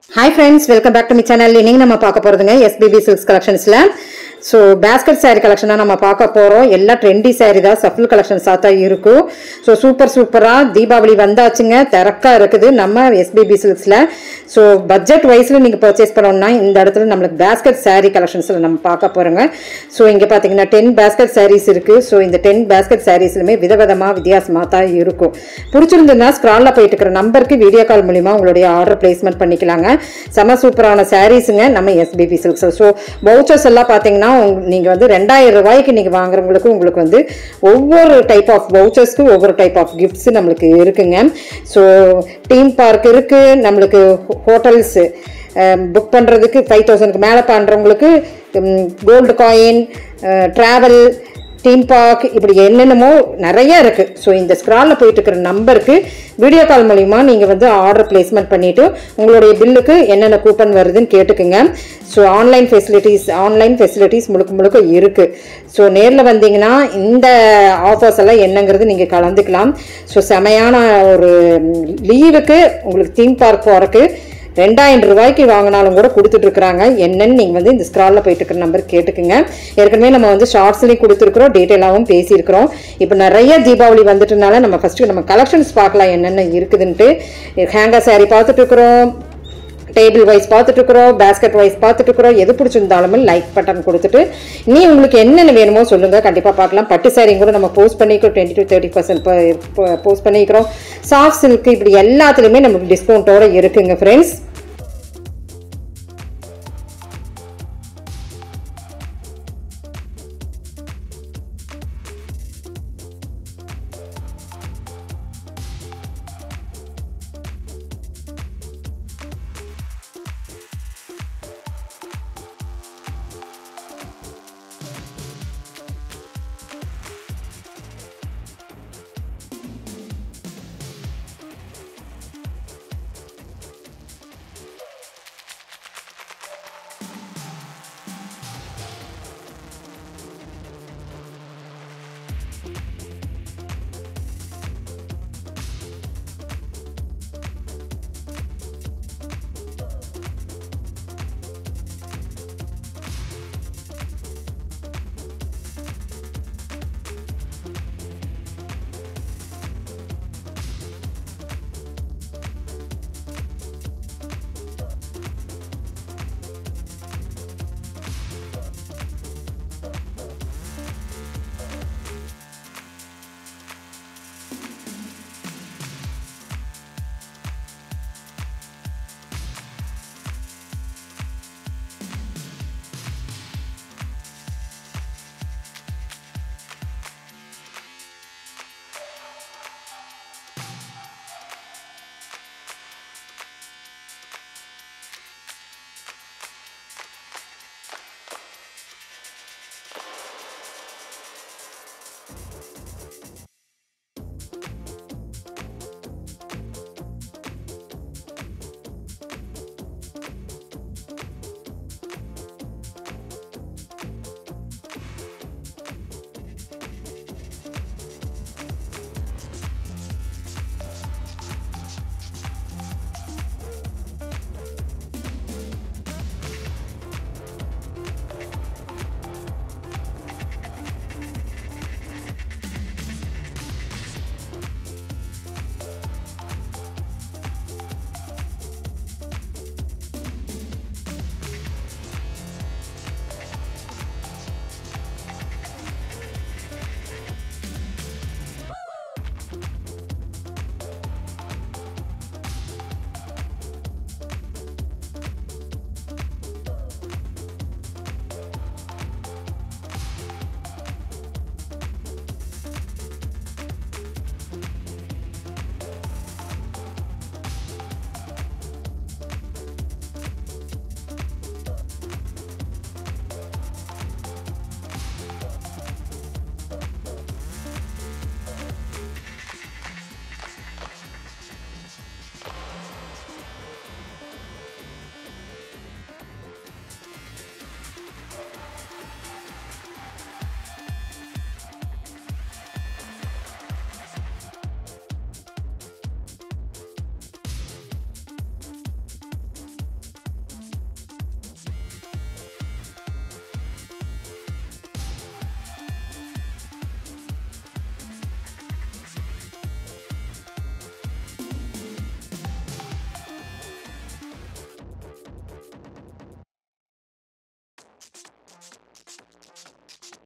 hi friends welcome back to mi channel இன்னைக்கு நம்ம பார்க்க போகிறதுங்க எஸ்பிபி சில்க்ஸ் கலெக்ஷன்ஸில் ஸோ பேஸ்கெட் saree கலெக்ஷனாக நம்ம பார்க்க போகிறோம் எல்லாம் ட்ரெண்டி saree தான் சஃபில் கலெக்ஷன்ஸாக தான் இருக்கும் ஸோ சூப்பர் சூப்பராக தீபாவளி வந்தாச்சுங்க திறக்கா இருக்குது நம்ம எஸ்பிபி சில்க்ஸில் ஸோ பட்ஜெட் வைஸில் நீங்கள் பர்ச்சேஸ் பண்ணோம்னா இந்த இடத்துல நம்மளுக்கு பேஸ்கெட் saree கலெக்ஷன்ஸில் நம்ம பார்க்க போகிறோங்க ஸோ இங்கே பார்த்தீங்கன்னா டென் பேஸ்கெட் sarees இருக்குது ஸோ இந்த டென் பேஸ்கெட் சாரீஸ்லுமே விதவிதமாக வித்தியாசமாக தான் இருக்கும் பிடிச்சிருந்ததுன்னா ஸ்க்ராலில் போயிட்டு இருக்கிற நம்பருக்கு வீடியோ கால் மூலிமா உங்களுடைய ஆர்டர் பிளேஸ்மெண்ட் பண்ணிக்கலாங்க செம சூப்பரான சாரீஸுங்க நம்ம எஸ்பிபி சில்க்ஸ் ஸோ வவுச்சர்ஸ் எல்லாம் பார்த்தீங்கன்னா நீங்கள் வந்து ரெண்டாயிரம் ரூபாய்க்கு நீங்கள் வாங்குறவங்களுக்கு உங்களுக்கு வந்து ஒவ்வொரு டைப் ஆஃப் வவுச்சர்ஸ்க்கு ஒவ்வொரு டைப் ஆஃப் கிஃப்ட்ஸ் நம்மளுக்கு இருக்குங்க ஸோ டீம் பார்க் இருக்குது நம்மளுக்கு ஹோட்டல்ஸு புக் பண்ணுறதுக்கு ஃபைவ் தௌசண்ட்க்கு மேலே பண்ணுறவங்களுக்கு gold coin travel theme park இப்படி என்னென்னமோ நிறைய இருக்குது ஸோ இந்த ஸ்க்ராலில் போயிட்டு இருக்கிற நம்பருக்கு வீடியோ கால் மூலிமா நீங்கள் வந்து ஆர்டர் பிளேஸ்மெண்ட் பண்ணிவிட்டு உங்களுடைய பில்லுக்கு என்னென்ன கூப்பன் வருதுன்னு கேட்டுக்குங்க so online facilities online facilities முழுக்க முழுக்க இருக்குது ஸோ நேரில் வந்தீங்கன்னா இந்த ஆஃபர்ஸ் எல்லாம் என்னங்கிறது நீங்கள் கலந்துக்கலாம் ஸோ செமையான ஒரு லீவுக்கு உங்களுக்கு தீம் பார்க் போகிறக்கு ரெண்டாயிரம் ரூபாய்க்கு வாங்கினாலும் கூட கொடுத்துட்டு இருக்கிறாங்க என்னன்னு நீங்கள் வந்து இந்த ஸ்க்ராலில் போயிட்டு இருக்கிற நம்பர் கேட்டுக்குங்க ஏற்கனவே நம்ம வந்து ஷார்ட்ஸ்லேயும் கொடுத்துருக்குறோம் டீட்டெயிலாகவும் பேசியிருக்கிறோம் இப்போ நிறைய தீபாவளி வந்துட்டனால நம்ம ஃபஸ்ட்டு நம்ம கலெக்ஷன்ஸ் பார்க்கலாம் என்னென்ன இருக்குதுன்ட்டு ஹேங்கர் saree பார்த்துட்டு இருக்கிறோம் டேபிள் வைஸ் பார்த்துட்டு இருக்கிறோம் பேஸ்கெட் வைஸ் பார்த்துட்டு இருக்கிறோம் எது பிடிச்சிருந்தாலுமே லைக் பட்டன் கொடுத்துட்டு நீ உங்களுக்கு என்னென்ன வேணுமோ சொல்லுங்க கண்டிப்பாக பார்க்கலாம் பட்டு சாரியும் கூட நம்ம போஸ்ட் பண்ணிக்கிறோம் twenty to thirty percent post பண்ணிக்கிறோம் சாஃப்ட் சில்க் இப்படி எல்லாத்துலேயுமே நமக்கு டிஸ்கவுண்ட்டோட இருக்குங்க ஃப்ரெண்ட்ஸ்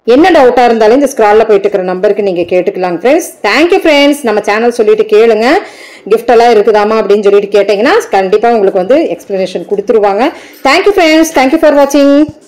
என்ன டவுட்டாக இருந்தாலும் இந்த ஸ்க்ராலில் போயிட்டு இருக்கிற நம்பருக்கு நீங்கள் கேட்டுக்கலாங்க ஃப்ரெண்ட்ஸ் தேங்க்யூ ஃப்ரெண்ட்ஸ் நம்ம சேனல் சொல்லிட்டு கேளுங்க gift எல்லாம் இருக்குதாமா அப்படின்னு சொல்லிட்டு கேட்டிங்கன்னா கண்டிப்பாக உங்களுக்கு வந்து எக்ஸ்ப்ளனேஷன் கொடுத்துருவாங்க தேங்க்யூ ஃப்ரெண்ட்ஸ் தேங்க்யூ ஃபார் வாட்சிங்